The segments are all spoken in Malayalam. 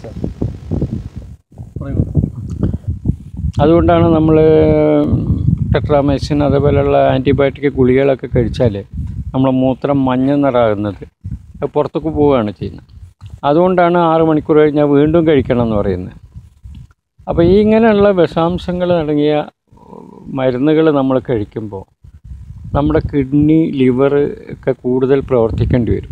പറയൂ അതുകൊണ്ടാണ് നമ്മൾ ടെട്രാമൈസിൻ അതുപോലെയുള്ള ആൻറ്റിബയോട്ടിക് ഗുളികകളൊക്കെ കഴിച്ചാൽ നമ്മൾ മൂത്രം മഞ്ഞ നിറാകുന്നത് അത് പുറത്തേക്ക് പോവുകയാണ് ചെയ്യുന്നത് അതുകൊണ്ടാണ് ആറ് മണിക്കൂർ കഴിഞ്ഞാൽ വീണ്ടും കഴിക്കണം എന്ന് പറയുന്നത് അപ്പോൾ ഈ ഇങ്ങനെയുള്ള വിഷാംശങ്ങൾ അടങ്ങിയ മരുന്നുകൾ നമ്മൾ കഴിക്കുമ്പോൾ നമ്മുടെ കിഡ്നി ലിവർ ഒക്കെ കൂടുതൽ പ്രവർത്തിക്കേണ്ടി വരും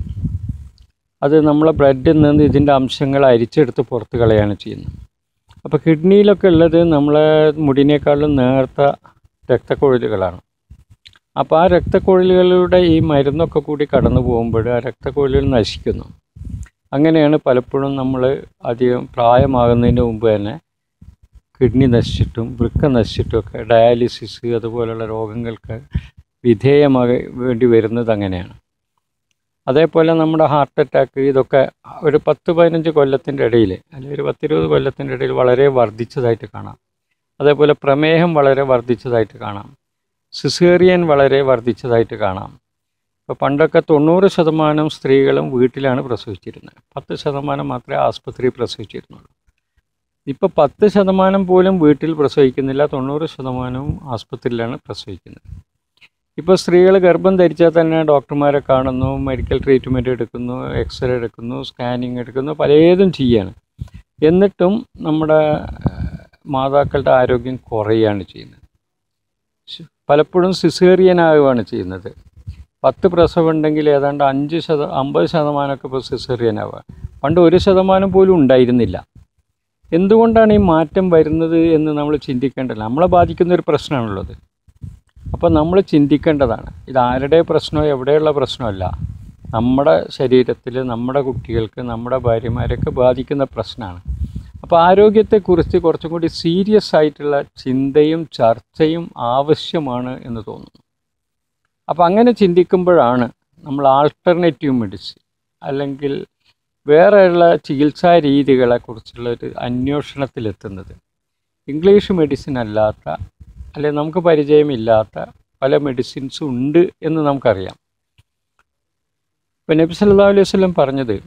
അത് നമ്മളെ ബ്ലഡിൽ നിന്ന് ഇതിൻ്റെ അംശങ്ങൾ അരിച്ചെടുത്ത് പുറത്ത് കളയാണ് ചെയ്യുന്നത് അപ്പോൾ കിഡ്നിയിലൊക്കെ ഉള്ളത് നമ്മളെ മുടിനേക്കാളും നേർത്ത രക്തക്കൊഴലുകളാണ് അപ്പോൾ ആ രക്തക്കൊഴലുകളുടെ ഈ മരുന്നൊക്കെ കൂടി കടന്നു പോകുമ്പോൾ ആ രക്തക്കൊഴലുകൾ നശിക്കുന്നു അങ്ങനെയാണ് പലപ്പോഴും നമ്മൾ അധികം പ്രായമാകുന്നതിന് മുമ്പ് തന്നെ കിഡ്നി നശിച്ചിട്ടും വൃക്ക നശിച്ചിട്ടും ഒക്കെ ഡയാലിസിസ് അതുപോലുള്ള രോഗങ്ങൾക്ക് വിധേയമാകി വേണ്ടി വരുന്നത് അങ്ങനെയാണ് അതേപോലെ നമ്മുടെ ഹാർട്ട് അറ്റാക്ക് ഇതൊക്കെ ഒരു പത്ത് പതിനഞ്ച് കൊല്ലത്തിൻ്റെ ഇടയിൽ അല്ലെങ്കിൽ ഒരു പത്തിരുപത് കൊല്ലത്തിൻ്റെ ഇടയിൽ വളരെ വർദ്ധിച്ചതായിട്ട് കാണാം അതേപോലെ പ്രമേഹം വളരെ വർദ്ധിച്ചതായിട്ട് കാണാം സിസേറിയൻ വളരെ വർദ്ധിച്ചതായിട്ട് കാണാം ഇപ്പോൾ പണ്ടൊക്കെ തൊണ്ണൂറ് ശതമാനം സ്ത്രീകളും വീട്ടിലാണ് പ്രസവിച്ചിരുന്നത് പത്ത് ശതമാനം മാത്രമേ ആസ്പത്രിയിൽ പ്രസവിച്ചിരുന്നുള്ളൂ ഇപ്പോൾ പത്ത് ശതമാനം പോലും വീട്ടിൽ പ്രസവിക്കുന്നില്ല തൊണ്ണൂറ് ശതമാനവും ആസ്പത്രിയിലാണ് പ്രസവിക്കുന്നത് ഇപ്പോൾ സ്ത്രീകൾ ഗർഭം ധരിച്ചാൽ തന്നെ ഡോക്ടർമാരെ കാണുന്നു മെഡിക്കൽ ട്രീറ്റ്മെൻറ്റ് എടുക്കുന്നു എക്സ്റേ എടുക്കുന്നു സ്കാനിങ് എടുക്കുന്നു പലതും ചെയ്യാണ് എന്നിട്ടും നമ്മുടെ മാതാക്കളുടെ ആരോഗ്യം കുറയുകയാണ് ചെയ്യുന്നത് ശ്- പലപ്പോഴും സിസേറിയൻ ആവുകയാണ് ചെയ്യുന്നത് പത്ത് പ്രസവം ഉണ്ടെങ്കിൽ ഏതാണ്ട് അഞ്ച് ശത അമ്പത് ശതമാനമൊക്കെ ഇപ്പോൾ സിസേറിയൻ ആവുക പണ്ട് ഒരു ശതമാനം പോലും ഉണ്ടായിരുന്നില്ല എന്തുകൊണ്ടാണ് ഈ മാറ്റം വരുന്നത് എന്ന് നമ്മൾ ചിന്തിക്കേണ്ടത് നമ്മളെ ബാധിക്കുന്ന ഒരു പ്രശ്നമാണുള്ളത് അപ്പോൾ നമ്മൾ ചിന്തിക്കേണ്ടതാണ് ഇത് ആരുടെ പ്രശ്നമോ എവിടെയുള്ള പ്രശ്നമല്ല നമ്മുടെ ശരീരത്തിൽ നമ്മുടെ കുട്ടികൾക്ക് നമ്മുടെ ഭാര്യമാരൊക്കെ ബാധിക്കുന്ന പ്രശ്നമാണ് അപ്പോൾ ആരോഗ്യത്തെക്കുറിച്ച് കുറച്ചും കൂടി സീരിയസ് ആയിട്ടുള്ള ചിന്തയും ചർച്ചയും ആവശ്യമാണ് എന്ന് തോന്നുന്നു അപ്പോൾ അങ്ങനെ ചിന്തിക്കുമ്പോഴാണ് നമ്മൾ ആൾട്ടർനേറ്റീവ് മെഡിസിൻ അല്ലെങ്കിൽ വേറെയുള്ള ചികിത്സാ രീതികളെക്കുറിച്ചുള്ള ഒരു അന്വേഷണത്തിലെത്തുന്നത് ഇംഗ്ലീഷ് മെഡിസിൻ അല്ലാത്ത അല്ലെങ്കിൽ നമുക്ക് പരിചയമില്ലാത്ത പല മെഡിസിൻസും ഉണ്ട് എന്ന് നമുക്കറിയാം ഇപ്പം നബി സല്ലല്ലാഹു അലൈഹി വസല്ലം പറഞ്ഞത്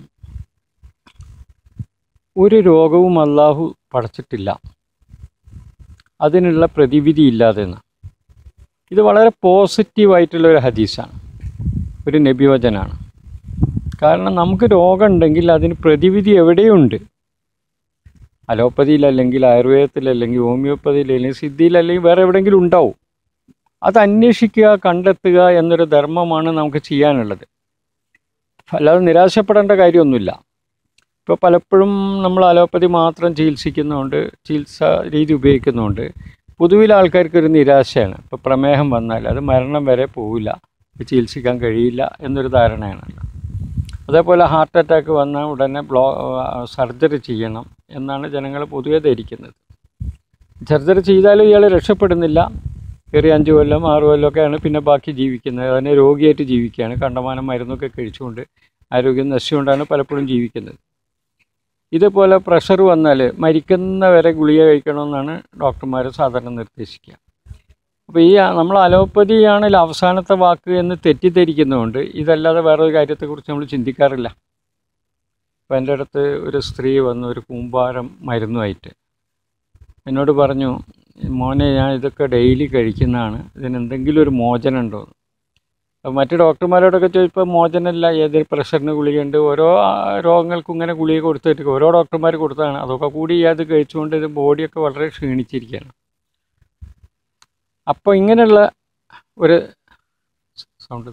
ഒരു രോഗവും അള്ളാഹു പടച്ചിട്ടില്ല അതിനുള്ള പ്രതിവിധി ഇല്ലാതെ എന്ന് ഇത് വളരെ പോസിറ്റീവായിട്ടുള്ള ഒരു ഹദീസാണ് ഒരു നബിവചനാണ് കാരണം നമുക്ക് രോഗം ഉണ്ടെങ്കിൽ അതിന് പ്രതിവിധി എവിടെയുണ്ട് അലോപ്പതിയിലല്ലെങ്കിൽ ആയുർവേദത്തിലല്ലെങ്കിൽ ഹോമിയോപ്പതിയിലല്ലെങ്കിൽ സിദ്ധിയിലല്ലെങ്കിൽ വേറെ എവിടെയെങ്കിലും ഉണ്ടാവും അത് അന്വേഷിക്കുക കണ്ടെത്തുക എന്നൊരു ധർമ്മമാണ് നമുക്ക് ചെയ്യാനുള്ളത് അല്ലാതെ നിരാശപ്പെടേണ്ട കാര്യമൊന്നുമില്ല ഇപ്പോൾ പലപ്പോഴും നമ്മൾ അലോപ്പതി മാത്രം ചികിത്സിക്കുന്നതുകൊണ്ട് ചികിത്സാ രീതി ഉപയോഗിക്കുന്നതുകൊണ്ട് പൊതുവിൽ ആൾക്കാർക്കൊരു നിരാശയാണ് ഇപ്പോൾ പ്രമേഹം വന്നാൽ അത് മരണം വരെ പോവില്ല ഇത് ചികിത്സിക്കാൻ കഴിയില്ല എന്നൊരു ധാരണയാണല്ലോ അതേപോലെ ഹാർട്ട് അറ്റാക്ക് വന്നാൽ ഉടനെ ബ്ലോ സർജറി ചെയ്യണം എന്നാണ് ജനങ്ങൾ പൊതുവെ ധരിക്കുന്നത് സർജറി ചെയ്താലും ഇയാൾ രക്ഷപ്പെടുന്നില്ല ചെറിയ അഞ്ച് കൊല്ലം ആറ് കൊല്ലമൊക്കെയാണ് പിന്നെ ബാക്കി ജീവിക്കുന്നത് അതിനെ രോഗിയായിട്ട് ജീവിക്കുകയാണ് കണ്ടമാനം മരുന്നൊക്കെ കഴിച്ചുകൊണ്ട് ആരോഗ്യം നശിച്ചുകൊണ്ടാണ് പലപ്പോഴും ജീവിക്കുന്നത് ഇതുപോലെ പ്രഷർ വന്നാൽ മരിക്കുന്ന വരെ ഗുളിക കഴിക്കണമെന്നാണ് ഡോക്ടർമാർ സാധാരണ നിർദ്ദേശിക്കുക അപ്പോൾ ഈ നമ്മൾ അലോപ്പതിയാണ് അവസാനത്തെ വാക്ക് എന്ന് തെറ്റിദ്ധരിക്കുന്നതുകൊണ്ട് ഇതല്ലാതെ വേറൊരു കാര്യത്തെക്കുറിച്ച് നമ്മൾ ചിന്തിക്കാറില്ല അപ്പോൾ എൻ്റെ അടുത്ത് ഒരു സ്ത്രീ വന്ന് ഒരു കൂമ്പാരം മരുന്നുമായിട്ട് എന്നോട് പറഞ്ഞു മോനെ ഞാൻ ഇതൊക്കെ ഡെയിലി കഴിക്കുന്നതാണ് ഇതിന് എന്തെങ്കിലും ഒരു മോചനം ഉണ്ടോ എന്ന്. അപ്പോൾ മറ്റ് ഡോക്ടർമാരോടൊക്കെ ചോദിച്ചപ്പോൾ മോചനമില്ല ഏത് പ്രഷറിന് ഗുളികയുണ്ട് ഓരോ ആ, രോഗങ്ങൾക്കും ഇങ്ങനെ ഗുളിക കൊടുത്തിട്ട് ഓരോ ഡോക്ടർമാർ കൊടുത്തതാണ് അതൊക്കെ കൂടി അത് കഴിച്ചുകൊണ്ട് ഇത് ബോഡിയൊക്കെ വളരെ ക്ഷീണിച്ചിരിക്കുകയാണ് അപ്പോൾ ഇങ്ങനെയുള്ള ഒരു സൗണ്ട്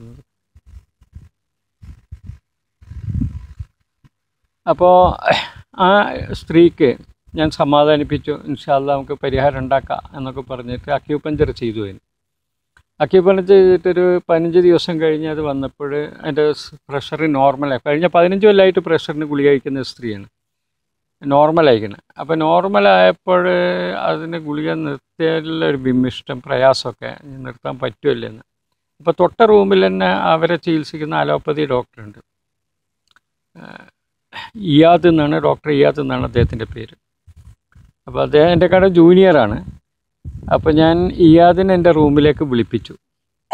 അപ്പോൾ ആ സ്ത്രീക്ക് ഞാൻ സമാധാനിപ്പിച്ചു ഇൻഷാല്ല നമുക്ക് പരിഹാരം ഉണ്ടാക്കാം എന്നൊക്കെ പറഞ്ഞിട്ട് അക്യൂപഞ്ചർ ചെയ്തു അതിന് അക്യൂപഞ്ചർ ചെയ്തിട്ടൊരു പതിനഞ്ച് ദിവസം കഴിഞ്ഞ് അത് വന്നപ്പോൾ അതിൻ്റെ പ്രഷർ നോർമലായി കഴിഞ്ഞ പതിനഞ്ച് കൊല്ലമായിട്ട് പ്രഷറിന് ഗുളിക കഴിക്കുന്ന സ്ത്രീയാണ് നോർമലായിക്കണം അപ്പോൾ നോർമലായപ്പോൾ അതിന് ഗുളിക നിർത്തിയാലുള്ള ഒരു ബിമ്മിഷ്ടം പ്രയാസമൊക്കെ ഇനി നിർത്താൻ പറ്റുമല്ലെന്ന് അപ്പോൾ തൊട്ട റൂമിൽ തന്നെ അവരെ ചികിത്സിക്കുന്ന അലോപ്പതി ഡോക്ടറുണ്ട് ഏഹ് ഇയാദ് എന്നാണ് ഡോക്ടർ ഇയാദ് എന്നാണ് അദ്ദേഹത്തിൻ്റെ പേര് അപ്പോൾ അദ്ദേഹം എൻ്റെ കട ജൂനിയറാണ് അപ്പോൾ ഞാൻ ഇയാദിനെ എൻ്റെ റൂമിലേക്ക് വിളിപ്പിച്ചു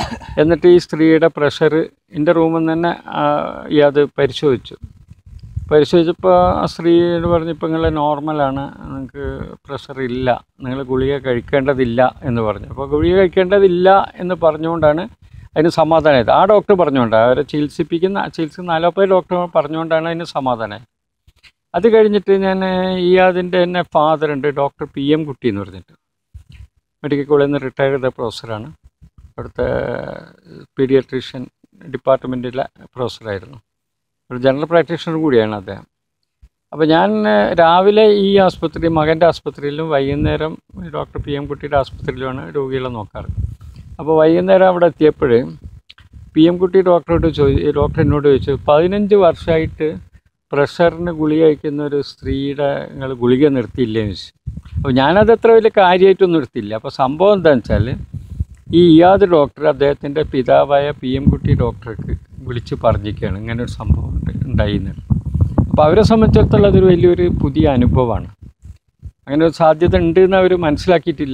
എന്നിട്ട് ഈ സ്ത്രീയുടെ പ്രഷർ എൻ്റെ റൂമിൽ നിന്ന് തന്നെ ആ, ഇയാദ് പരിശോധിച്ചു പരിശോധിച്ചപ്പോൾ ആ സ്ത്രീയോട് പറഞ്ഞു ഇപ്പം നിങ്ങൾ നോർമലാണ് നിങ്ങൾക്ക് പ്രഷർ ഇല്ല നിങ്ങൾ ഗുളിക കഴിക്കേണ്ടതില്ല എന്ന് പറഞ്ഞു അപ്പോൾ ഗുളിക കഴിക്കേണ്ടതില്ല എന്ന് പറഞ്ഞുകൊണ്ടാണ് അതിന് സമാധാനമായത് ആ ഡോക്ടർ പറഞ്ഞുകൊണ്ടാണ് അവരെ ചികിത്സിപ്പിക്കുന്ന ചികിത്സിക്കുന്ന അലോപ്പതി ഡോക്ടർ പറഞ്ഞുകൊണ്ടാണ് അതിന് സമാധാനമായത് അത് കഴിഞ്ഞിട്ട് ഞാൻ ഈ അതിൻ്റെ തന്നെ ഫാദർ ഉണ്ട് ഡോക്ടർ പി എം കുട്ടി എന്ന് പറഞ്ഞിട്ട് മെഡിക്കൽ കോളേജിൽ നിന്ന് റിട്ടയർ ചെയ്ത പ്രൊഫസറാണ് അവിടുത്തെ പീഡിയാട്രീഷ്യൻ ഡിപ്പാർട്ട്മെൻറ്റിലെ പ്രൊഫസറായിരുന്നു ഒരു ജനറൽ പ്രാക്ടീഷണർ കൂടിയാണ് അദ്ദേഹം അപ്പോൾ ഞാൻ ഏഹ്, രാവിലെ ഈ ആസ്പത്രി മകൻ്റെ ആസ്പത്രിയിലും വൈകുന്നേരം ഡോക്ടർ പി എം കുട്ടിയുടെ ആസ്പത്രിയിലുമാണ് രോഗികളെ നോക്കാറ് അപ്പോൾ വൈകുന്നേരം അവിടെ എത്തിയപ്പോൾ പി എം കുട്ടി ഡോക്ടറോട് ചോദി ഡോക്ടർ എന്നോട് ചോദിച്ചു പതിനഞ്ച് വർഷമായിട്ട് പ്രഷറിന് ഗുളിക കഴിക്കുന്ന ഒരു സ്ത്രീയുടെ നിങ്ങൾ ഗുളിക നിർത്തിയില്ലേന്ന് ചോദിച്ചു അപ്പോൾ ഞാനത് അത്ര വലിയ കാര്യമായിട്ടൊന്നും എടുത്തില്ല അപ്പോൾ സംഭവം എന്താണെന്ന് വെച്ചാൽ ഈ ഇയാദ് ഡോക്ടർ അദ്ദേഹത്തിൻ്റെ പിതാവായ പി എം കുട്ടി ഡോക്ടർക്ക് വിളിച്ച് പറഞ്ഞിരിക്കുകയാണ് ഇങ്ങനെ ഒരു സംഭവം ഉണ്ട് ഉണ്ടായിന്ന് അപ്പോൾ അവരെ സംബന്ധിച്ചിടത്തോളം അതൊരു വലിയൊരു പുതിയ അനുഭവമാണ് അങ്ങനെ ഒരു സാധ്യത ഉണ്ട് എന്ന് അവർ മനസ്സിലാക്കിയിട്ടില്ല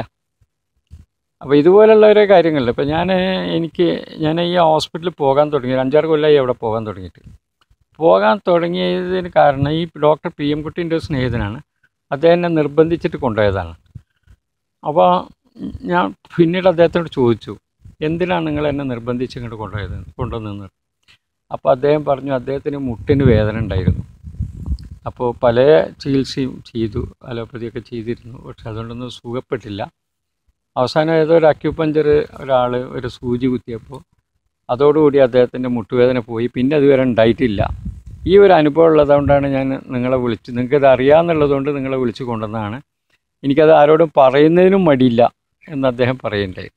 അപ്പോൾ ഇതുപോലുള്ള ഓരോ കാര്യങ്ങളിൽ ഇപ്പോൾ ഞാൻ എനിക്ക് ഞാൻ ഈ ഹോസ്പിറ്റലിൽ പോകാൻ തുടങ്ങി ഒരു അഞ്ചാറ് കൊല്ലമായി അവിടെ പോകാൻ തുടങ്ങിയിട്ട് പോകാൻ തുടങ്ങിയതിന് കാരണം ഈ ഡോക്ടർ പി എം കുട്ടിൻ്റെ ഒരു സ്നേഹിതനാണ് അദ്ദേഹം എന്നെ നിർബന്ധിച്ചിട്ട് കൊണ്ടുപോയതാണ് അപ്പോൾ ഞാൻ പിന്നീട് അദ്ദേഹത്തോട് ചോദിച്ചു എന്തിനാണ് നിങ്ങൾ എന്നെ നിർബന്ധിച്ച് ഇങ്ങോട്ട് കൊണ്ടുപോയത് കൊണ്ടുവന്നത് അപ്പോൾ അദ്ദേഹം പറഞ്ഞു അദ്ദേഹത്തിന് മുട്ടിന് വേദന ഉണ്ടായിരുന്നു അപ്പോൾ പല ചികിത്സയും ചെയ്തു അലോപ്പതിയൊക്കെ ചെയ്തിരുന്നു പക്ഷെ അതുകൊണ്ടൊന്നും സുഖപ്പെട്ടില്ല അവസാനം ഏതോ ഒരു അക്യൂപഞ്ചർ ഒരാൾ ഒരു സൂചി കുത്തിയപ്പോൾ അതോടുകൂടി അദ്ദേഹത്തിൻ്റെ മുട്ടുവേദന പോയി പിന്നെ അതുവരെ ഉണ്ടായിട്ടില്ല ഈ ഒരു അനുഭവം ഉള്ളതുകൊണ്ടാണ് ഞാൻ നിങ്ങളെ വിളിച്ച് നിങ്ങൾക്കത് അറിയാമെന്നുള്ളതുകൊണ്ട് നിങ്ങളെ വിളിച്ച് കൊണ്ടുവന്നതാണ് എനിക്കത് ആരോടും പറയുന്നതിനും മടിയില്ല എന്ന് അദ്ദേഹം പറയുണ്ടായി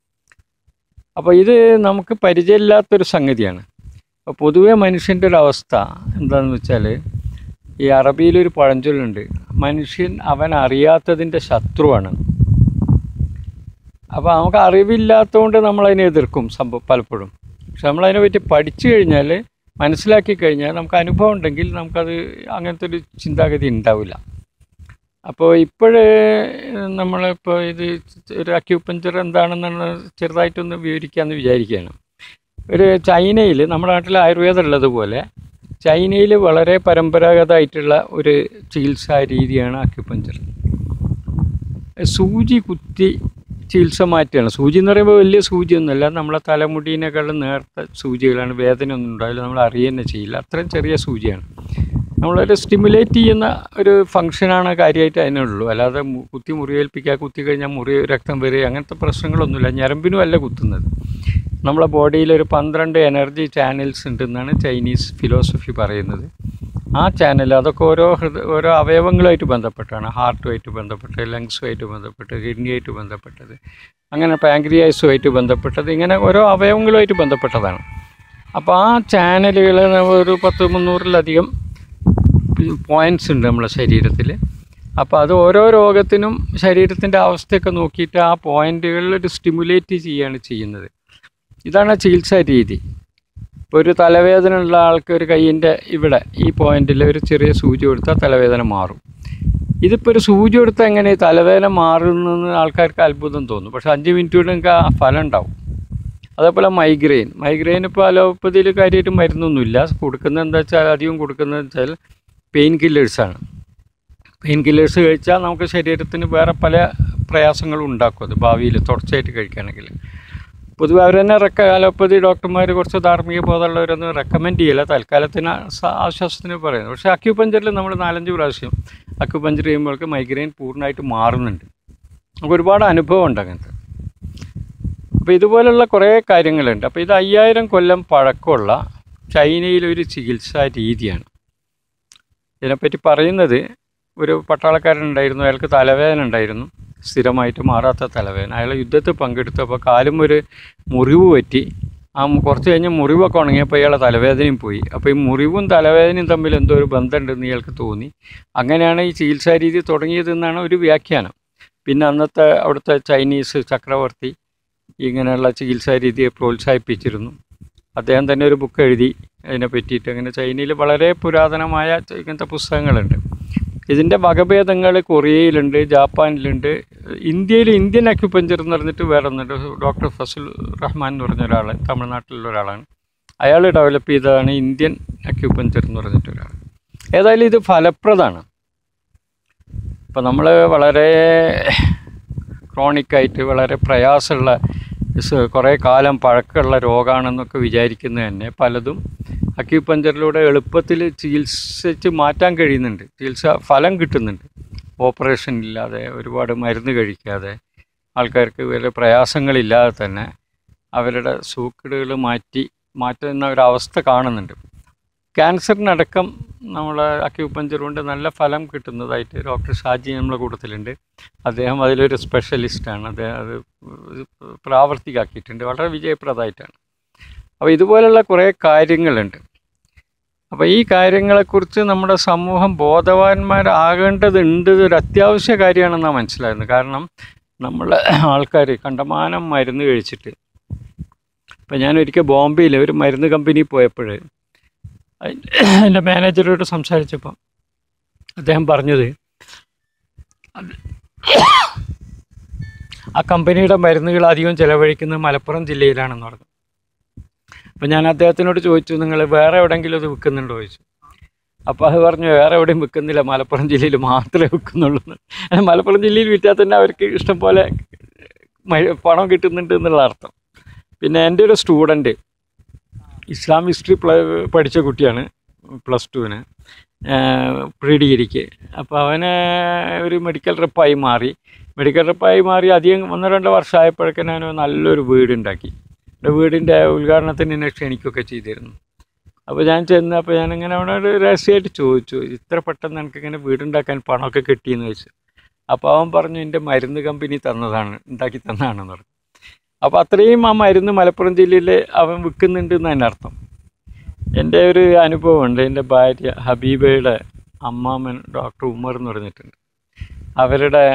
അപ്പോൾ ഇത് നമുക്ക് പരിചയമില്ലാത്തൊരു സംഗതിയാണ് അപ്പോൾ പൊതുവെ മനുഷ്യൻ്റെ ഒരു അവസ്ഥ എന്താണെന്ന് വെച്ചാൽ ഈ അറബിയിലൊരു പഴഞ്ചൊല്ലുണ്ട് മനുഷ്യൻ അവൻ അറിയാത്തതിൻ്റെ ശത്രുവാണ് അപ്പോൾ നമുക്ക് അറിവില്ലാത്തതുകൊണ്ട് നമ്മളതിനെ എതിർക്കും സംഭവം പലപ്പോഴും പക്ഷെ നമ്മളതിനെ പറ്റി പഠിച്ചു കഴിഞ്ഞാൽ മനസ്സിലാക്കി കഴിഞ്ഞാൽ നമുക്ക് അനുഭവം ഉണ്ടെങ്കിൽ നമുക്കത് അങ്ങനത്തെ ഒരു ചിന്താഗതി ഉണ്ടാവില്ല അപ്പോൾ ഇപ്പോഴേ നമ്മളിപ്പോൾ ഇത് ഒരു അക്യൂപഞ്ചർ എന്താണെന്നുള്ള ചെറുതായിട്ടൊന്ന് വിവരിക്കാമെന്ന് വിചാരിക്കുകയാണ് ഒരു ചൈനയിൽ നമ്മുടെ നാട്ടിൽ ആയുർവേദം ഉള്ളതുപോലെ ചൈനയിൽ വളരെ പരമ്പരാഗതമായിട്ടുള്ള ഒരു ചികിത്സാ രീതിയാണ് അക്യുപഞ്ചർ സൂചി കുത്തി ചികിത്സ മാറ്റുകയാണ് സൂചി എന്ന് പറയുമ്പോൾ വലിയ സൂചിയൊന്നുമല്ല നമ്മളെ തലമുടീനേക്കാളും നേർത്ത സൂചികളാണ് വേദന ഒന്നും ഉണ്ടാവില്ല നമ്മൾ അറിയുക തന്നെ ചെയ്യില്ല അത്രയും ചെറിയ സൂചിയാണ് നമ്മളൊരു സ്റ്റിമുലേറ്റ് ചെയ്യുന്ന ഒരു ഫങ്ഷനാണ് കാര്യമായിട്ട് അതിനുള്ളൂ അല്ലാതെ മു- കുത്തി മുറിവേൽപ്പിക്കുക കുത്തി കഴിഞ്ഞാൽ മുറി രക്തം വരിക അങ്ങനത്തെ പ്രശ്നങ്ങളൊന്നുമില്ല ഞരമ്പിനും അല്ല കുത്തുന്നത് നമ്മളെ ബോഡിയിൽ ഒരു പന്ത്രണ്ട് എനർജി ചാനൽസ് ഉണ്ടെന്നാണ് ചൈനീസ് ഫിലോസഫി പറയുന്നത് ആ ചാനൽ അതൊക്കെ ഓരോ ഹൃദ ഓരോ അവയവങ്ങളുമായിട്ട് ബന്ധപ്പെട്ടാണ് ഹാർട്ടുമായിട്ട് ബന്ധപ്പെട്ട് ലങ്സുമായിട്ട് ബന്ധപ്പെട്ട് കിഡ്നിയായിട്ട് ബന്ധപ്പെട്ടത് അങ്ങനെ പാങ്ക്രിയാസുമായിട്ട് ബന്ധപ്പെട്ടത് ഇങ്ങനെ ഓരോ അവയവങ്ങളുമായിട്ട് ബന്ധപ്പെട്ടതാണ് അപ്പോൾ ആ ചാനലുകൾ ഒരു പത്ത് മുന്നൂറിലധികം പോയിൻറ്റ്സ് ഉണ്ട് നമ്മളെ ശരീരത്തിൽ അപ്പോൾ അത് ഓരോ രോഗത്തിനും ശരീരത്തിൻ്റെ അവസ്ഥയൊക്കെ നോക്കിയിട്ട് ആ പോയിന്റുകളിൽ ഒരു സ്റ്റിമുലേറ്റ് ചെയ്യുകയാണ് ചെയ്യുന്നത് ഇതാണ് ചികിത്സാ രീതി ഇപ്പോൾ ഒരു തലവേദന ഉള്ള ആൾക്ക് ഒരു കൈയിൻ്റെ ഇവിടെ ഈ പോയിന്റിൽ ഒരു ചെറിയ സൂചി കൊടുത്താൽ തലവേദന മാറും ഇതിപ്പോൾ ഒരു സൂചി കൊടുത്താൽ എങ്ങനെ ഈ തലവേദന മാറുന്നെന്ന് ആൾക്കാർക്ക് അത്ഭുതം തോന്നും പക്ഷെ അഞ്ച് മിനിറ്റ് കൊണ്ട് നിങ്ങൾക്ക് ആ ഫലം ഉണ്ടാവും അതേപോലെ മൈഗ്രെയിൻ മൈഗ്രെയിൻ ഇപ്പോൾ അലോപ്പതിയിൽ കാര്യമായിട്ട് മരുന്നൊന്നുമില്ല കൊടുക്കുന്നത് എന്താ വെച്ചാൽ അധികം കൊടുക്കുന്നത് വെച്ചാൽ പെയിൻ കില്ലേഴ്സാണ് പെയിൻ കില്ലേഴ്സ് കഴിച്ചാൽ നമുക്ക് ശരീരത്തിന് വേറെ പല പ്രയാസങ്ങളും ഉണ്ടാക്കും അത് ഭാവിയിൽ തുടർച്ചയായിട്ട് കഴിക്കുകയാണെങ്കിൽ പൊതുവെ അവർ തന്നെ റെക്ക അലോപ്പതി ഡോക്ടർമാർ കുറച്ച് ധാർമ്മിക ബോധമുള്ളവരൊന്നും റെക്കമെൻഡ് ചെയ്യില്ല തൽക്കാലത്തിന് സ- ആശ്വാസത്തിന് പറയുന്നത് പക്ഷേ അക്യുപഞ്ചറിൽ നമ്മൾ നാലഞ്ച് പ്രാവശ്യം അക്യുപഞ്ചർ ചെയ്യുമ്പോഴേക്ക് മൈഗ്രെയിൻ പൂർണ്ണമായിട്ട് മാറുന്നുണ്ട് നമുക്ക് ഒരുപാട് അനുഭവം ഉണ്ട് അങ്ങനത്തെ അപ്പോൾ ഇതുപോലുള്ള കുറേ കാര്യങ്ങളുണ്ട് അപ്പോൾ ഇത് അയ്യായിരം കൊല്ലം പഴക്കമുള്ള ചൈനയിലൊരു ചികിത്സാ രീതിയാണ് ഇതിനെപ്പറ്റി പറയുന്നത് ഒരു പട്ടാളക്കാരനുണ്ടായിരുന്നു അയാൾക്ക് തലവേദന ഉണ്ടായിരുന്നു സ്ഥിരമായിട്ട് മാറാത്ത തലവേദന അയാൾ യുദ്ധത്തിൽ പങ്കെടുത്തപ്പോൾ കാലും ഒരു മുറിവ് പറ്റി ആ മു- കുറച്ച് കഴിഞ്ഞ് മുറിവൊക്കെ ഉണങ്ങിയപ്പോൾ ഇയാളെ തലവേദനയും പോയി അപ്പോൾ ഈ മുറിവും തലവേദനയും തമ്മിൽ എന്തോ ഒരു ബന്ധമുണ്ടെന്ന് ഇയാൾക്ക് തോന്നി അങ്ങനെയാണ് ഈ ചികിത്സാ രീതി തുടങ്ങിയതെന്നാണ് ഒരു വ്യാഖ്യാനം പിന്നെ അന്നത്തെ അവിടുത്തെ ചൈനീസ് ചക്രവർത്തി ഇങ്ങനെയുള്ള ചികിത്സാ രീതിയെ പ്രോത്സാഹിപ്പിച്ചിരുന്നു അദ്ദേഹം തന്നെ ഒരു ബുക്ക് എഴുതി അതിനെ പറ്റിയിട്ട് അങ്ങനെ ചൈനയിൽ വളരെ പുരാതനമായ ച- ഇങ്ങനത്തെ പുസ്തകങ്ങളുണ്ട് ഇതിൻ്റെ വകഭേദങ്ങൾ കൊറിയയിലുണ്ട് ജാപ്പാനിലുണ്ട് ഇന്ത്യയിൽ ഇന്ത്യൻ അക്യുപഞ്ചർ എന്ന് പറഞ്ഞിട്ട് വേറെ ഒന്നുണ്ട് ഡോക്ടർ ഫസൽ റഹ്മാൻ എന്ന് പറഞ്ഞ ഒരാൾ തമിഴ്നാട്ടിലുള്ള ഒരാളാണ് അയാൾ ഡെവലപ്പ് ചെയ്തതാണ് ഇന്ത്യൻ അക്യുപഞ്ചർ എന്ന് പറഞ്ഞിട്ട് ഒരാൾ ഏതായാലും ഇത് ഫലപ്രദമാണ് ഇപ്പം നമ്മൾ വളരെ ക്രോണിക്കായിട്ട് വളരെ പ്രയാസമുള്ള സ് കുറേ കാലം പഴക്കമുള്ള രോഗമാണെന്നൊക്കെ വിചാരിക്കുന്നത് തന്നെ പലതും അക്യൂപഞ്ചറിലൂടെ എളുപ്പത്തിൽ ചികിത്സിച്ച് മാറ്റാൻ കഴിയുന്നുണ്ട് ചികിത്സ ഫലം കിട്ടുന്നുണ്ട് ഓപ്പറേഷൻ ഇല്ലാതെ ഒരുപാട് മരുന്ന് കഴിക്കാതെ ആൾക്കാർക്ക് വലിയ പ്രയാസങ്ങളില്ലാതെ തന്നെ അവരുടെ സൂക്കേടുകൾ മാറ്റി മാറ്റുന്ന ഒരവസ്ഥ കാണുന്നുണ്ട് ക്യാൻസറിനടക്കം നമ്മൾ അക്യൂപഞ്ചർ കൊണ്ട് നല്ല ഫലം കിട്ടുന്നതായിട്ട് ഡോക്ടർ ഷാജി നമ്മളെ കൂട്ടത്തിലുണ്ട് അദ്ദേഹം അതിലൊരു സ്പെഷ്യലിസ്റ്റാണ് അദ്ദേഹം അത് പ്രാവർത്തികമാക്കിയിട്ടുണ്ട് വളരെ വിജയപ്രദമായിട്ടാണ് അപ്പോൾ ഇതുപോലുള്ള കുറേ കാര്യങ്ങളുണ്ട് അപ്പോൾ ഈ കാര്യങ്ങളെക്കുറിച്ച് നമ്മുടെ സമൂഹം ബോധവാന്മാരാകേണ്ടതുണ്ട് ഇതൊരു അത്യാവശ്യ കാര്യമാണെന്നാണ് മനസ്സിലാകുന്നത് കാരണം നമ്മൾ ആൾക്കാർ കണ്ടമാനം മരുന്ന് കഴിച്ചിട്ട് ഇപ്പം ഞാൻ ഒരിക്കൽ ബോംബെയിൽ ഒരു മരുന്ന് കമ്പനി പോയപ്പോൾ എൻ്റെ മാനേജറോട് സംസാരിച്ചപ്പോൾ അദ്ദേഹം പറഞ്ഞത് അത് ആ കമ്പനിയുടെ മരുന്നുകൾ അധികം ചിലവഴിക്കുന്നത് മലപ്പുറം ജില്ലയിലാണെന്ന് പറഞ്ഞു അപ്പോൾ ഞാൻ അദ്ദേഹത്തിനോട് ചോദിച്ചു നിങ്ങൾ വേറെ എവിടെയെങ്കിലും ഇത് വിൽക്കുന്നുണ്ടോ ചോദിച്ചു അപ്പോൾ അത് പറഞ്ഞു വേറെ എവിടെയും വിൽക്കുന്നില്ല മലപ്പുറം ജില്ലയിൽ മാത്രമേ വിൽക്കുന്നുള്ളൂ എന്ന്. അത് മലപ്പുറം ജില്ലയിൽ വിറ്റാൽ തന്നെ അവർക്ക് ഇഷ്ടം പോലെ മ- പണം കിട്ടുന്നുണ്ട് എന്നുള്ള അർത്ഥം പിന്നെ എൻ്റെ ഒരു സ്റ്റുഡൻറ്റ് ഇസ്ലാം ഹിസ്റ്ററി പ്ല പഠിച്ച കുട്ടിയാണ് പ്ലസ് ടുവിന് പ്രീ ഡിഗ്രിക്ക് അപ്പോൾ അവന് ഒരു മെഡിക്കൽ റെപ്പായി മാറി മെഡിക്കൽ റെപ്പായി മാറി അധികം ഒന്ന് രണ്ട് വർഷമായപ്പോഴേക്കും അവന് നല്ലൊരു വീടുണ്ടാക്കി എൻ്റെ വീടിൻ്റെ ഉദ്ഘാടനത്തിന് എന്നെ ക്ഷണിക്കുകയൊക്കെ ചെയ്തിരുന്നു അപ്പോൾ ഞാൻ ചെന്ന് അപ്പോൾ ഞാനിങ്ങനെ അവനോട് രഹസ്യമായിട്ട് ചോദിച്ചു ഇത്ര പെട്ടെന്ന് എനിക്ക് ഇങ്ങനെ വീടുണ്ടാക്കാൻ പണമൊക്കെ കിട്ടിയെന്ന് ചോദിച്ചു അപ്പോൾ അവൻ പറഞ്ഞു എൻ്റെ മരുന്ന് കമ്പനി തന്നതാണ് ഉണ്ടാക്കി തന്നതാണെന്ന് പറഞ്ഞു അപ്പോൾ അത്രയും ആ മരുന്ന് മലപ്പുറം ജില്ലയിൽ അവൻ വിൽക്കുന്നുണ്ട് എന്ന് തന്നെ അർത്ഥം എൻ്റെ ഒരു അനുഭവമുണ്ട് എൻ്റെ ഭാര്യ ഹബീബയുടെ അമ്മാമൻ ഡോക്ടർ ഉമർ എന്ന് പറഞ്ഞിട്ടുണ്ട് അവരുടെ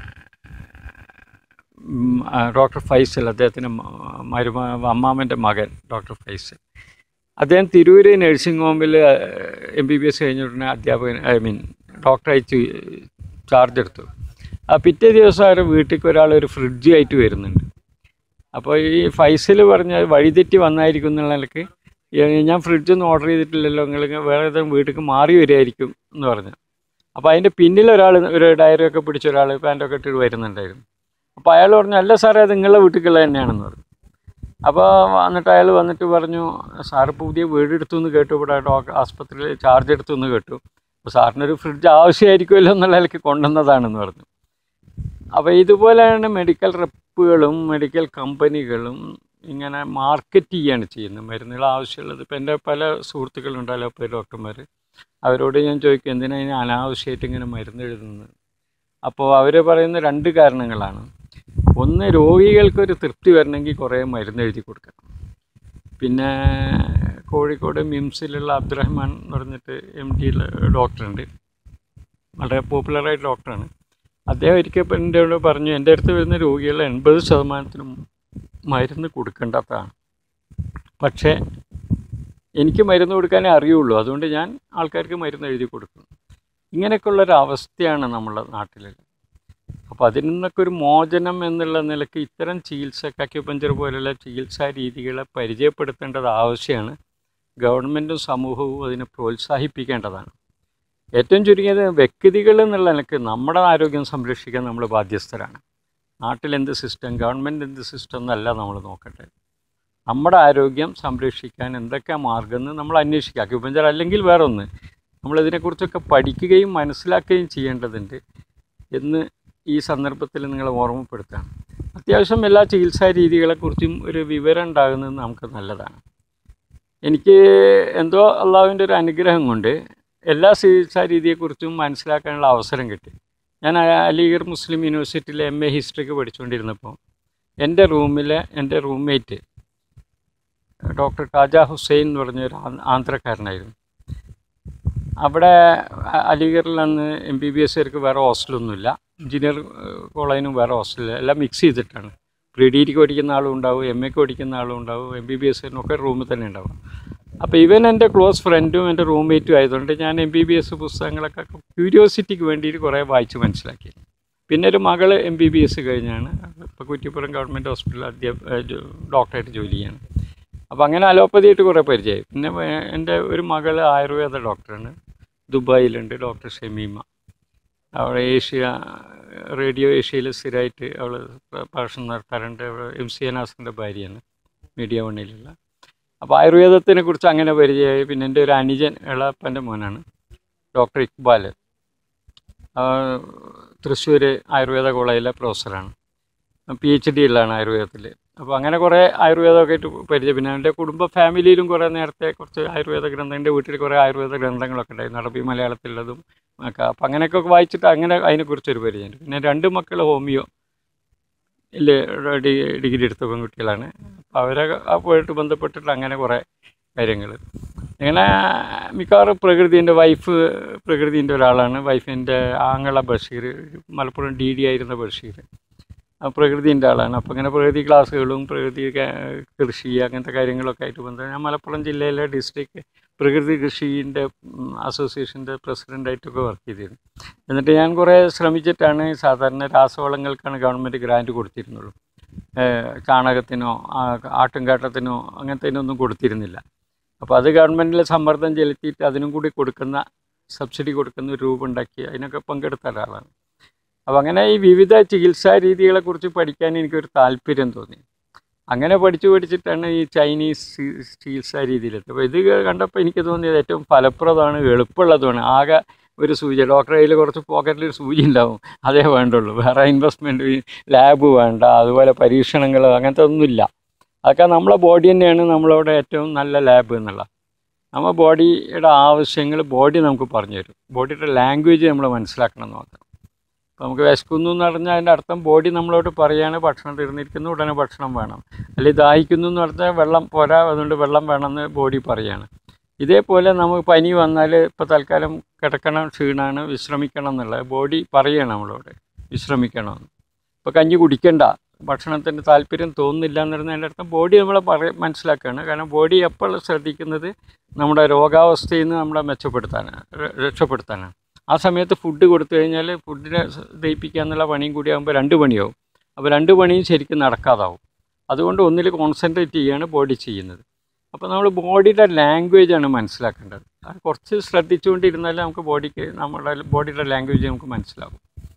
ഉം, ആ, ഡോക്ടർ ഫൈസൽ അദ്ദേഹത്തിൻ്റെ മരുമ അമ്മാമൻ്റെ മകൻ ഡോക്ടർ ഫൈസൽ അദ്ദേഹം തിരൂര് നഴ്സിംഗ് ഹോമിൽ എം ബി ബി എസ് കഴിഞ്ഞ ഉടനെ അധ്യാപകൻ ഐ മീൻ ഡോക്ടറായി ചാർജ് എടുത്തു ആ പിറ്റേ ദിവസം അവരുടെ വീട്ടിലേക്ക് ഒരാൾ ഒരു ഫ്രിഡ്ജ് ആയിട്ട് വരുന്നുണ്ട് അപ്പോൾ ഈ ഫൈസൽ പറഞ്ഞ വഴിതെറ്റി വന്നായിരിക്കും എന്നുള്ള നിലക്ക് "ഏ, ഞാൻ ഫ്രിഡ്ജൊന്നും ഓർഡർ ചെയ്തിട്ടില്ലല്ലോ നിങ്ങൾ വേറെ ഏതെങ്കിലും വീട്ടിലേക്ക് മാറി വരുമായിരിക്കും എന്ന് പറഞ്ഞു അപ്പോൾ അതിൻ്റെ പിന്നിൽ ഒരാൾ ഒരു ഡയറിയൊക്കെ പിടിച്ച ഒരാൾ പാൻറ്റൊക്കെ ഇട്ട് വരുന്നുണ്ടായിരുന്നു അപ്പോൾ അയാൾ പറഞ്ഞു അല്ല സാറേ അത് നിങ്ങളുടെ വീട്ടിലേക്കുള്ള തന്നെയാണെന്ന് പറഞ്ഞു അപ്പോൾ എന്നിട്ട് അയാൾ വന്നിട്ട് പറഞ്ഞു സാറ് പുതിയ വീട് എടുത്തു എന്ന് കേട്ടു ഇവിടെ ഡോക്ടർ ആസ്പത്രിയിൽ ചാർജ് എടുത്തു എന്ന് കേട്ടു അപ്പോൾ സാറിനൊരു ഫ്രിഡ്ജ് ആവശ്യമായിരിക്കുമല്ലോ എന്നുള്ള നിലയ്ക്ക് കൊണ്ടുവന്നതാണെന്ന് പറഞ്ഞു അപ്പോൾ ഇതുപോലെയാണ് മെഡിക്കൽ റെപ്പുകളും മെഡിക്കൽ കമ്പനികളും ഇങ്ങനെ മാർക്കറ്റ് ചെയ്യാണ് ചെയ്യുന്നത് മരുന്നുകൾ ആവശ്യമുള്ളത് ഇപ്പം എൻ്റെ പല സുഹൃത്തുക്കളുണ്ട് അലോപ്പതി ഡോക്ടർമാർ അവരോട് ഞാൻ ചോദിക്കും എന്തിനാ ഇതിന് അനാവശ്യമായിട്ട് ഇങ്ങനെ മരുന്ന് എഴുതുന്നത് അപ്പോൾ അവർ പറയുന്ന രണ്ട് കാരണങ്ങളാണ് ഒന്ന് രോഗികൾക്കൊരു തൃപ്തി വരണമെങ്കിൽ കുറേ മരുന്ന് എഴുതി കൊടുക്കണം പിന്നെ കോഴിക്കോട് മിംസിലുള്ള അബ്ദുറഹ്മാൻ എന്ന് പറഞ്ഞിട്ട് എം ഡി ഡോക്ടറുണ്ട് വളരെ പോപ്പുലറായ ഡോക്ടറാണ് അദ്ദേഹം ഒരിക്കൽ എന്നോട് പറഞ്ഞു എൻ്റെ അടുത്ത് വരുന്ന രോഗികളുടെ എൺപത് ശതമാനത്തിനും മരുന്ന് കൊടുക്കേണ്ടാത്തതാണ് പക്ഷേ എനിക്ക് മരുന്ന് കൊടുക്കാനേ അറിയുള്ളൂ അതുകൊണ്ട് ഞാൻ ആൾക്കാർക്ക് മരുന്ന് എഴുതി കൊടുക്കും ഇങ്ങനെയൊക്കെയുള്ളൊരു അവസ്ഥയാണ് നമ്മുടെ നാട്ടിൽ അപ്പോൾ അതിൽ നിന്നൊക്കെ ഒരു മോചനം എന്നുള്ള നിലയ്ക്ക് ഇത്തരം ചികിത്സ അക്യുപഞ്ചർ പോലുള്ള ചികിത്സാ രീതികളെ പരിചയപ്പെടുത്തേണ്ടത് ആവശ്യമാണ് ഗവൺമെൻറ്റും സമൂഹവും അതിനെ പ്രോത്സാഹിപ്പിക്കേണ്ടതാണ് ഏറ്റവും ചുരുങ്ങിയത് വ്യക്തികൾ എന്നുള്ള നിലയ്ക്ക് നമ്മുടെ ആരോഗ്യം സംരക്ഷിക്കാൻ നമ്മൾ ബാധ്യസ്ഥരാണ് നാട്ടിൽ എന്ത് സിസ്റ്റം ഗവൺമെൻറ് എന്ത് സിസ്റ്റം എന്നല്ല നമ്മൾ നോക്കട്ടെ നമ്മുടെ ആരോഗ്യം സംരക്ഷിക്കാൻ എന്തൊക്കെ മാർഗം എന്ന് നമ്മൾ അന്വേഷിക്കുക അക്യുപഞ്ചർ അല്ലെങ്കിൽ വേറെ ഒന്ന് നമ്മളിതിനെക്കുറിച്ചൊക്കെ പഠിക്കുകയും മനസ്സിലാക്കുകയും ചെയ്യേണ്ടതുണ്ട് എന്ന് ഈ സന്ദർഭത്തിൽ നിങ്ങളെ ഓർമ്മപ്പെടുത്തുകയാണ് അത്യാവശ്യം എല്ലാ ചികിത്സാ രീതികളെക്കുറിച്ചും ഒരു വിവരം ഉണ്ടാകുന്നത് നമുക്ക് നല്ലതാണ് എനിക്ക് എന്തോ അള്ളാഹുവിൻ്റെ ഒരു അനുഗ്രഹം കൊണ്ട് എല്ലാ ചികിത്സാ രീതിയെക്കുറിച്ചും മനസ്സിലാക്കാനുള്ള അവസരം കിട്ടി ഞാൻ അ- അലിഗർ മുസ്ലിം യൂണിവേഴ്സിറ്റിയിലെ എം എ ഹിസ്റ്ററിക്ക് പഠിച്ചുകൊണ്ടിരുന്നപ്പോൾ എൻ്റെ റൂമിലെ എൻ്റെ റൂംമേറ്റ് ഡോക്ടർ ഖാജ ഹുസൈൻ എന്ന് പറഞ്ഞൊരു ആ- ആന്ധ്രക്കാരനായിരുന്നു അവിടെ അ- അലിഗറിൽ അന്ന് എം ബി ബി എസ്സുകാർക്ക് വേറെ ഹോസ്റ്റലൊന്നുമില്ല എഞ്ചിനീയർ കോളേജിനും വേറെ ഹോസ്റ്റലില്ല എല്ലാം മിക്സ് ചെയ്തിട്ടാണ് പ്രീ ഡിഗ്രിക്ക് പഠിക്കുന്ന ആളും ഉണ്ടാവും എം എക്ക് പഠിക്കുന്ന ആളും ഉണ്ടാവും എം ബി ബി എസ്സിനൊക്കെ റൂമിൽ തന്നെ ഉണ്ടാവും അപ്പോൾ ഇവൻ എൻ്റെ ക്ലോസ് ഫ്രണ്ടും എൻ്റെ റൂംമേറ്റും ആയതുകൊണ്ട് ഞാൻ എം ബി ബി എസ് പുസ്തകങ്ങളൊക്കെ ക്യൂരിയോസിറ്റിക്ക് വേണ്ടിയിട്ട് കുറേ വായിച്ച് മനസ്സിലാക്കി പിന്നെ ഒരു മകള് എം ബി ബി എസ് കഴിഞ്ഞാണ് ഇപ്പോൾ കുറ്റിപ്പുറം ഗവൺമെൻറ് ഹോസ്പിറ്റലിൽ അധ്യാപ ഡോക്ടറായിട്ട് ജോലി ചെയ്യാണ് അപ്പോൾ അങ്ങനെ അലോപ്പതിയായിട്ട് കുറേ പരിചയമായി പിന്നെ വേ- എൻ്റെ ഒരു മകള് ആയുർവേദ ഡോക്ടറാണ് ദുബായിലുണ്ട് ഡോക്ടർ ഷമീമ അവിടെ ഏഷ്യ റേഡിയോ ഏഷ്യയിൽ സ്ഥിരമായിട്ട് അവൾ ഭാഷണം നടത്താറുണ്ട് അവൾ എം സി അനാസിൻ്റെ ഭാര്യയാണ് മീഡിയ വണ്ണിലുള്ള അപ്പോൾ ആയുർവേദത്തിനെ കുറിച്ച് അങ്ങനെ പരിചയമായി പിന്നെ എൻ്റെ ഒരു അനുജൻ എളാപ്പൻ്റെ മോനാണ് ഡോക്ടർ ഇക്ബാൽ തൃശ്ശൂർ ആയുർവേദ കോളേജിലെ പ്രൊഫസറാണ് പി എച്ച് ഡി ഉള്ളതാണ് ആയുർവേദത്തിൽ അപ്പോൾ അങ്ങനെ കുറേ ആയുർവേദമൊക്കെ ആയിട്ട് പരിചയം പിന്നെ എൻ്റെ കുടുംബ ഫാമിലിയിലും കുറേ നേരത്തെ കുറച്ച് ആയുർവേദ ഗ്രന്ഥം എൻ്റെ വീട്ടിൽ കുറേ ആയുർവേദ ഗ്രന്ഥങ്ങളൊക്കെ ഉണ്ടായി നടപ്പി മലയാളത്തിലുള്ളതും ഒക്കെ അപ്പം അങ്ങനെയൊക്കെ വായിച്ചിട്ട് അങ്ങനെ അതിനെക്കുറിച്ചൊരു പരിചയമുണ്ട് പിന്നെ രണ്ട് മക്കൾ ഹോമിയോ ഇല്ലേ ഡി ഡിഗ്രി എടുത്ത പെൺകുട്ടികളാണ് അപ്പോൾ അവരെ ആ പോയിട്ട് ബന്ധപ്പെട്ടിട്ട് അങ്ങനെ കുറേ കാര്യങ്ങൾ ഇങ്ങനെ മിക്കവാറും പ്രകൃതിൻ്റെ വൈഫ് പ്രകൃതിൻ്റെ ഒരാളാണ് വൈഫിൻ്റെ ആങ്ങള ബഷീർ മലപ്പുറം ഡി ഡി ആയിരുന്ന ബഷീർ ആ പ്രകൃതിൻ്റെ ആളാണ് അപ്പോൾ ഇങ്ങനെ പ്രകൃതി ക്ലാസ്സുകളും പ്രകൃതി ക- കൃഷി അങ്ങനത്തെ കാര്യങ്ങളൊക്കെ ആയിട്ട് ബന്ധം ഞാൻ മലപ്പുറം ജില്ലയിലെ ഡിസ്ട്രിക്ട് പ്രകൃതി കൃഷിൻ്റെ അസോസിയേഷൻ്റെ പ്രസിഡൻ്റായിട്ടൊക്കെ വർക്ക് ചെയ്തിരുന്നു എന്നിട്ട് ഞാൻ കുറേ ശ്രമിച്ചിട്ടാണ് സാധാരണ രാസവളങ്ങൾക്കാണ് ഗവൺമെൻറ് ഗ്രാൻറ്റ് കൊടുത്തിരുന്നുള്ളൂ ഏഹ് ചാണകത്തിനോ ആ, ആട്ടുംകാട്ടത്തിനോ അങ്ങനത്തേനൊന്നും കൊടുത്തിരുന്നില്ല അപ്പോൾ അത് ഗവൺമെൻറ്റിൽ സമ്മർദ്ദം ചെലുത്തിയിട്ട് അതിനും കൂടി കൊടുക്കുന്ന സബ്സിഡി കൊടുക്കുന്ന ഒരു രൂപ ഉണ്ടാക്കി അതിനൊക്കെ പങ്കെടുത്ത ഒരാളാണ് അപ്പോൾ അങ്ങനെ ഈ വിവിധ ചികിത്സാ രീതികളെക്കുറിച്ച് പഠിക്കാൻ എനിക്കൊരു താല്പര്യം തോന്നി അങ്ങനെ പഠിച്ചു പഠിച്ചിട്ടാണ് ഈ ചൈനീസ് ചി- ചികിത്സാ രീതിയിലെത്തുക അപ്പോൾ ഇത് കണ്ടപ്പോൾ എനിക്ക് തോന്നിയത് ഏറ്റവും ഫലപ്രദമാണ് എളുപ്പമുള്ളതുമാണ് ആകെ ഒരു സൂചി ഡോക്ടറെ കയ്യിൽ കുറച്ച് പോക്കറ്റിൽ ഒരു സൂചി ഉണ്ടാവും അതേ വേണ്ടുള്ളൂ വേറെ ഇൻവെസ്റ്റ്മെൻറ്റ് ലാബ് വേണ്ട അതുപോലെ പരീക്ഷണങ്ങൾ അങ്ങനത്തെ ഒന്നുമില്ല അതൊക്കെ നമ്മളെ ബോഡി തന്നെയാണ് നമ്മളവിടെ ഏറ്റവും നല്ല ലാബ് എന്നുള്ള നമ്മൾ ബോഡിയുടെ ആവശ്യങ്ങൾ ബോഡി നമുക്ക് പറഞ്ഞു തരും ബോഡിയുടെ ലാംഗ്വേജ് നമ്മൾ മനസ്സിലാക്കണം എന്ന് മാത്രം അപ്പോൾ നമുക്ക് വിശക്കുന്നു എന്ന് പറഞ്ഞാൽ അതിൻ്റെ അർത്ഥം ബോഡി നമ്മളോട് പറയാണ് ഭക്ഷണം തീർന്നിരിക്കുന്നു ഉടനെ ഭക്ഷണം വേണം അല്ലെങ്കിൽ ദാഹിക്കുന്നു എന്ന് പറഞ്ഞാൽ വെള്ളം പോരാ അതുകൊണ്ട് വെള്ളം വേണമെന്ന് ബോഡി പറയാണ് ഇതേപോലെ നമുക്ക് പനി വന്നാൽ ഇപ്പോൾ തൽക്കാലം കിടക്കണം ക്ഷീണമാണ് വിശ്രമിക്കണം എന്നുള്ളത് ബോഡി പറയണം നമ്മളോട് വിശ്രമിക്കണമെന്ന് ഇപ്പോൾ കഞ്ഞി കുടിക്കണ്ട ഭക്ഷണത്തിൻ്റെ താല്പര്യം തോന്നുന്നില്ല എന്ന് പറഞ്ഞാൽ അതിൻ്റെ അർത്ഥം ബോഡി നമ്മളെ പറ മനസ്സിലാക്കുകയാണ് കാരണം ബോഡി എപ്പോൾ ശ്രദ്ധിക്കുന്നത് നമ്മുടെ രോഗാവസ്ഥയിൽ നിന്ന് നമ്മളെ മെച്ചപ്പെടുത്താനാണ് ര- രക്ഷപ്പെടുത്താനാണ് ആ സമയത്ത് ഫുഡ് കൊടുത്തു കഴിഞ്ഞാൽ ഫുഡിനെ സ- ദഹിപ്പിക്കുക എന്നുള്ള പണിയും കൂടി ആകുമ്പോൾ രണ്ട് പണിയാവും അപ്പോൾ രണ്ട് പണിയും ശരിക്കും നടക്കാതാവും അതുകൊണ്ട് ഒന്നിൽ കോൺസെൻട്രേറ്റ് ചെയ്യുകയാണ് ബോഡി ചെയ്യുന്നത് അപ്പോൾ നമ്മൾ ബോഡിയുടെ ലാംഗ്വേജാണ് മനസ്സിലാക്കേണ്ടത് അത് കുറച്ച് ശ്രദ്ധിച്ചുകൊണ്ടിരുന്നാൽ നമുക്ക് ബോഡിക്ക് നമ്മുടെ ബോഡിയുടെ ലാംഗ്വേജ് നമുക്ക് മനസ്സിലാവും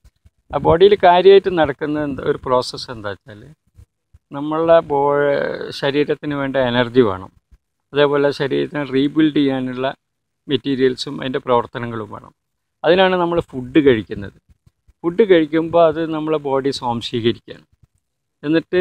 ആ ബോഡിയിൽ കാര്യമായിട്ട് നടക്കുന്ന എന്താ ഒരു പ്രോസസ്സ് എന്താ വെച്ചാൽ നമ്മളുടെ ബോ ശരീരത്തിന് വേണ്ട എനർജി വേണം അതേപോലെ ശരീരത്തിനെ റീബിൽഡ് ചെയ്യാനുള്ള മെറ്റീരിയൽസും അതിൻ്റെ പ്രവർത്തനങ്ങളും വേണം അതിനാണ് നമ്മൾ ഫുഡ് കഴിക്കുന്നത് ഫുഡ് കഴിക്കുമ്പോൾ അത് നമ്മളെ ബോഡി സ്വാംശീകരിക്കുകയാണ് എന്നിട്ട്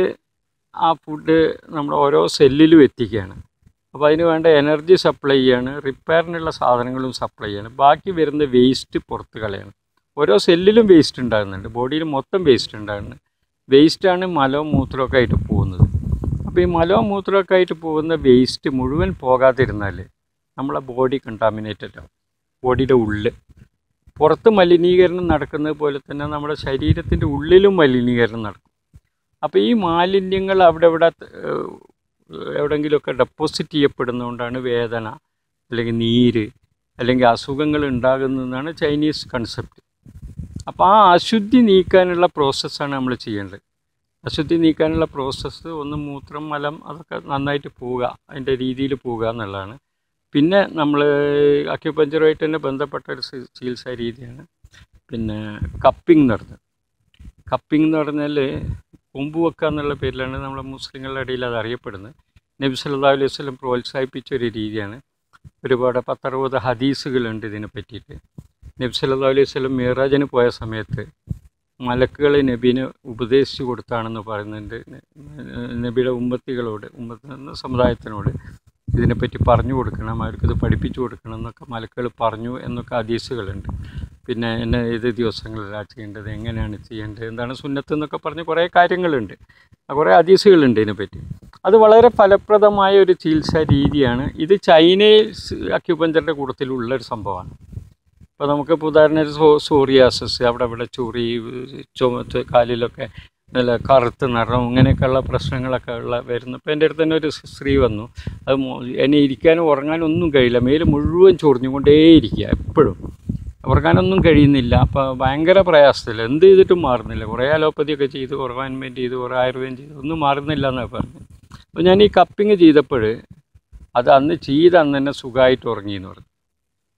ആ ഫുഡ് നമ്മൾ ഓരോ സെല്ലിലും എത്തിക്കുകയാണ് അപ്പോൾ അതിന് വേണ്ട എനർജി സപ്ലൈ ചെയ്യാണ് റിപ്പയറിനുള്ള സാധനങ്ങളും സപ്ലൈ ചെയ്യാണ് ബാക്കി വരുന്ന വേസ്റ്റ് പുറത്ത് കളയാണ് ഓരോ സെല്ലിലും വേസ്റ്റ് ഉണ്ടാകുന്നുണ്ട് ബോഡിയിൽ മൊത്തം വേസ്റ്റ് ഉണ്ടാകുന്നുണ്ട് വേസ്റ്റാണ് മലവും മൂത്രമൊക്കെ ആയിട്ട് പോകുന്നത് അപ്പോൾ ഈ മലവും മൂത്രമൊക്കെ ആയിട്ട് പോകുന്ന വേസ്റ്റ് മുഴുവൻ പോകാതിരുന്നാൽ നമ്മളെ ബോഡി കണ്ടാമിനേറ്റഡ് ആവും ബോഡിയുടെ ഉള്ളിൽ പുറത്ത് മലിനീകരണം നടക്കുന്നത് പോലെ തന്നെ നമ്മുടെ ശരീരത്തിൻ്റെ ഉള്ളിലും മലിനീകരണം നടക്കും അപ്പോൾ ഈ മാലിന്യങ്ങൾ അവിടെ ഇവിടെ ഏഹ്, എവിടെയെങ്കിലുമൊക്കെ ഡെപ്പോസിറ്റ് ചെയ്യപ്പെടുന്നതുകൊണ്ടാണ് വേദന അല്ലെങ്കിൽ നീര് അല്ലെങ്കിൽ അസുഖങ്ങൾ ഉണ്ടാകുന്നതെന്നാണ് ചൈനീസ് കൺസെപ്റ്റ് അപ്പോൾ ആ അശുദ്ധി നീക്കാനുള്ള പ്രോസസ്സാണ് നമ്മൾ ചെയ്യേണ്ടത് അശുദ്ധി നീക്കാനുള്ള പ്രോസസ്സ് ഒന്ന് മൂത്രം മലം അതൊക്കെ നന്നായിട്ട് പോവുക അതിൻ്റെ രീതിയിൽ പോവുക എന്നുള്ളതാണ് പിന്നെ നമ്മൾ അക്യുപഞ്ചറുമായിട്ട് തന്നെ ബന്ധപ്പെട്ട ഒരു ചി- ചികിത്സാ രീതിയാണ് പിന്നെ കപ്പിംഗ് എന്ന് പറഞ്ഞത് കപ്പിംഗ് എന്ന് പറഞ്ഞാൽ കൊമ്പ് വെക്കുക എന്നുള്ള പേരിലാണ് നമ്മുടെ മുസ്ലിങ്ങളുടെ ഇടയിൽ അത് അറിയപ്പെടുന്നത് നബി സല്ലല്ലാഹു അലൈഹി വസല്ലം പ്രോത്സാഹിപ്പിച്ച ഒരു രീതിയാണ് ഒരുപാട് പത്തറുപത് ഹദീസുകളുണ്ട് ഇതിനെ പറ്റിയിട്ട് നബി സല്ലല്ലാഹു അലൈഹി വസല്ലം മിറാജിന് പോയ സമയത്ത് മലക്കുകൾ നബീനെ ഉപദേശിച്ചു കൊടുത്താണെന്ന് പറയുന്നുണ്ട് നബിയുടെ ഉമ്മത്തികളോട് ഉമ്മത്ത് എന്ന സമുദായത്തിനോട് ഇതിനെപ്പറ്റി പറഞ്ഞു കൊടുക്കണം അവർക്കിത് പഠിപ്പിച്ചു കൊടുക്കണം എന്നൊക്കെ മലക്കുകൾ പറഞ്ഞു എന്നൊക്കെ ഹദീസുകളുണ്ട് പിന്നെ എന്നെ ഏത് ദിവസങ്ങളിലാണ് ചെയ്യേണ്ടത് എങ്ങനെയാണ് ചെയ്യേണ്ടത് എന്താണ് സുന്നത്ത് എന്നൊക്കെ പറഞ്ഞ് കുറേ കാര്യങ്ങളുണ്ട് ആ കുറേ ഹദീസുകളുണ്ട് ഇതിനെപ്പറ്റി അത് വളരെ ഫലപ്രദമായ ഒരു ചികിത്സാ രീതിയാണ് ഇത് ചൈനയിൽ അക്യുപഞ്ചറിൻ്റെ കൂട്ടത്തിലുള്ള ഒരു സംഭവമാണ് ഇപ്പോൾ നമുക്കിപ്പോൾ ഉദാഹരണത്തിന് സോ സോറിയാസസ് അവിടെ ഇവിടെ ചൊറി ചുമത്ത് കാലിലൊക്കെ നല്ല കറുത്ത് നിറം ഇങ്ങനെയൊക്കെയുള്ള പ്രശ്നങ്ങളൊക്കെ ഉള്ള വരുന്നു ഇപ്പോൾ എൻ്റെ അടുത്ത് തന്നെ ഒരു സ്ത്രീ വന്നു അത് മോ- എന്നെ ഇരിക്കാനും ഉറങ്ങാനും ഒന്നും കഴിയില്ല മേല് മുഴുവൻ ചൊറിഞ്ഞുകൊണ്ടേയിരിക്കുക എപ്പോഴും ഉറങ്ങാനൊന്നും കഴിയുന്നില്ല അപ്പോൾ ഭയങ്കര പ്രയാസത്തിൽ എന്ത് ചെയ്തിട്ടും മാറുന്നില്ല കുറേ അലോപ്പതിയൊക്കെ ചെയ്ത് കുറേ ഓയിൻമെൻറ്റ് ചെയ്ത് കുറേ ആയുർവേദം ചെയ്ത് ഒന്നും മാറുന്നില്ല എന്നാണ് പറഞ്ഞത് അപ്പോൾ ഞാൻ ഈ കപ്പിങ് ചെയ്തപ്പോൾ അത് അന്ന് ചെയ്ത അന്ന് തന്നെ സുഖമായിട്ട് ഉറങ്ങി എന്ന് പറഞ്ഞു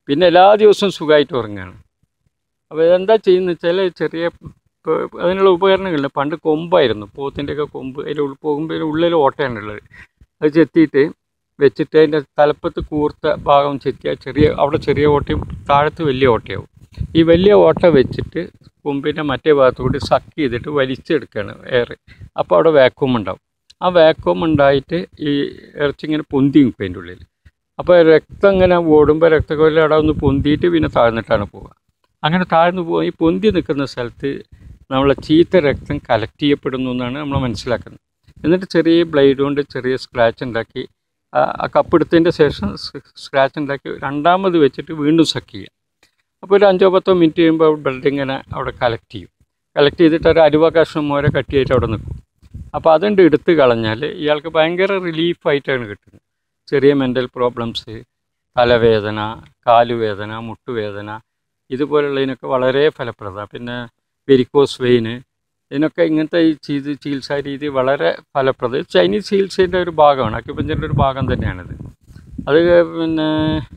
പിന്നെ എല്ലാ ദിവസവും സുഖമായിട്ട് ഉറങ്ങുകയാണ് അപ്പോൾ ഇതെന്താ ചെയ്യുന്നത് വെച്ചാൽ ചെറിയ ഇപ്പോൾ അതിനുള്ള ഉപകരണങ്ങളില്ല പണ്ട് കൊമ്പായിരുന്നു പോത്തിൻ്റെയൊക്കെ കൊമ്പ് അതിൽ ഉൾ പോകുമ്പോൾ ഉള്ളിൽ ഓട്ടയാണ് ഉള്ളത് അത് ചെത്തിയിട്ട് വെച്ചിട്ട് അതിൻ്റെ തലപ്പത്ത് കൂർത്ത ഭാഗം ചെത്തിയാൽ ചെറിയ അവിടെ ചെറിയ ഓട്ടയും താഴത്ത് വലിയ ഓട്ടയാവും ഈ വലിയ ഓട്ട വെച്ചിട്ട് കൊമ്പിൻ്റെ മറ്റേ ഭാഗത്തു കൂടി സക്ക് ചെയ്തിട്ട് വലിച്ചെടുക്കുകയാണ് എയർ അപ്പോൾ അവിടെ വാക്യൂം ഉണ്ടാവും ആ വാക്യൂം ഉണ്ടായിട്ട് ഈ ഇറച്ചി ഇങ്ങനെ പൊന്തി നിൽക്കും അതിൻ്റെ ഉള്ളിൽ അപ്പോൾ രക്തം ഇങ്ങനെ ഓടുമ്പോൾ രക്തക്കൊല്ല അവിടെ ഒന്ന് പൊന്തിയിട്ട് പിന്നെ താഴ്ന്നിട്ടാണ് പോവുക അങ്ങനെ താഴ്ന്നു പോയി പൊന്തി നിൽക്കുന്ന സ്ഥലത്ത് നമ്മളെ ചീത്ത രക്തം കലക്ട് ചെയ്യപ്പെടുന്നു എന്നാണ് നമ്മൾ മനസ്സിലാക്കുന്നത് എന്നിട്ട് ചെറിയ ബ്ലേഡ് കൊണ്ട് ചെറിയ സ്ക്രാച്ച് ഉണ്ടാക്കി ആ ആ കപ്പെടുത്തതിൻ്റെ ശേഷം സ്ക്രാച്ച് ഉണ്ടാക്കി രണ്ടാമത് വെച്ചിട്ട് വീണ്ടും സക്ക് ചെയ്യുക അപ്പോൾ ഒരു അഞ്ചോ പത്തോ മിനിറ്റ് കഴിയുമ്പോൾ ബ്ലഡ് ഇങ്ങനെ അവിടെ കലക്ട് ചെയ്യും കലക്ട് ചെയ്തിട്ട് ഒരു അരുവ കഷ്ണം മോരെ കട്ടിയായിട്ട് അവിടെ നിൽക്കും അപ്പോൾ അതുകൊണ്ട് എടുത്ത് കളഞ്ഞാൽ ഇയാൾക്ക് ഭയങ്കര റിലീഫായിട്ടാണ് കിട്ടുന്നത് ചെറിയ മെൻ്റൽ പ്രോബ്ലംസ് തലവേദന കാലുവേദന മുട്ടുവേദന ഇതുപോലുള്ളതിനൊക്കെ വളരെ ഫലപ്രദമാണ് പിന്നെ വെരിക്കോസ് വെയിന് ഇതിനൊക്കെ ഇങ്ങനത്തെ ഈ ചെയ്ത് ചികിത്സാ രീതി വളരെ ഫലപ്രദം ഇത് ചൈനീസ് ചികിത്സേൻ്റെ ഒരു ഭാഗമാണ് അക്യുപഞ്ചറിൻ്റെ ഒരു ഭാഗം തന്നെയാണിത് അത് പിന്നെ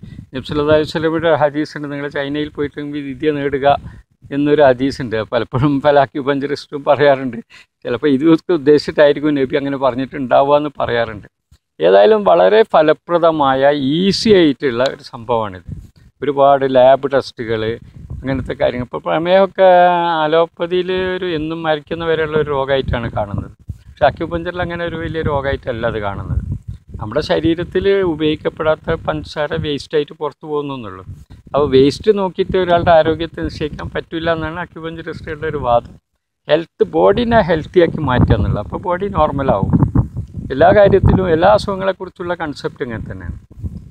നബ്സലി സ്വലമിയുടെ ഹദീസുണ്ട് നിങ്ങൾ ചൈനയിൽ പോയിട്ട് വിദ്യ നേടുക എന്നൊരു ഹദീസുണ്ട് പലപ്പോഴും പല അക്യുപഞ്ചറിസ്റ്റും പറയാറുണ്ട് ചിലപ്പോൾ ഇതൊക്കെ ഉദ്ദേശിച്ചിട്ടായിരിക്കും നബി അങ്ങനെ പറഞ്ഞിട്ടുണ്ടാവുക എന്ന് പറയാറുണ്ട് ഏതായാലും വളരെ ഫലപ്രദമായ ഈസി ആയിട്ടുള്ള ഒരു സംഭവമാണിത് ഒരുപാട് ലാബ് ടെസ്റ്റുകൾ അങ്ങനത്തെ കാര്യങ്ങൾ ഇപ്പോൾ പ്രമേയമൊക്കെ അലോപ്പതിയിൽ ഒരു എന്നും മരിക്കുന്ന വരെയുള്ള ഒരു രോഗമായിട്ടാണ് കാണുന്നത് പക്ഷെ അക്യുപഞ്ചറിൽ അങ്ങനെ ഒരു വലിയ രോഗമായിട്ടല്ല അത് കാണുന്നത് നമ്മുടെ ശരീരത്തിൽ ഉപയോഗിക്കപ്പെടാത്ത പഞ്ചസാര വേസ്റ്റായിട്ട് പുറത്തു പോകുന്നു എന്നുള്ളൂ അപ്പോൾ വേസ്റ്റ് നോക്കിയിട്ട് ഒരാളുടെ ആരോഗ്യത്തെ നിശ്ചയിക്കാൻ പറ്റില്ല എന്നാണ് അക്യുപഞ്ചറിസ്റ്റുകളുടെ ഒരു വാദം ഹെൽത്ത് ബോഡീനെ ഹെൽത്തിയാക്കി മാറ്റുക എന്നുള്ളത് അപ്പോൾ ബോഡി നോർമലാവും എല്ലാ കാര്യത്തിലും എല്ലാ അസുഖങ്ങളെക്കുറിച്ചുള്ള കൺസെപ്റ്റ് ഇങ്ങനെ തന്നെയാണ്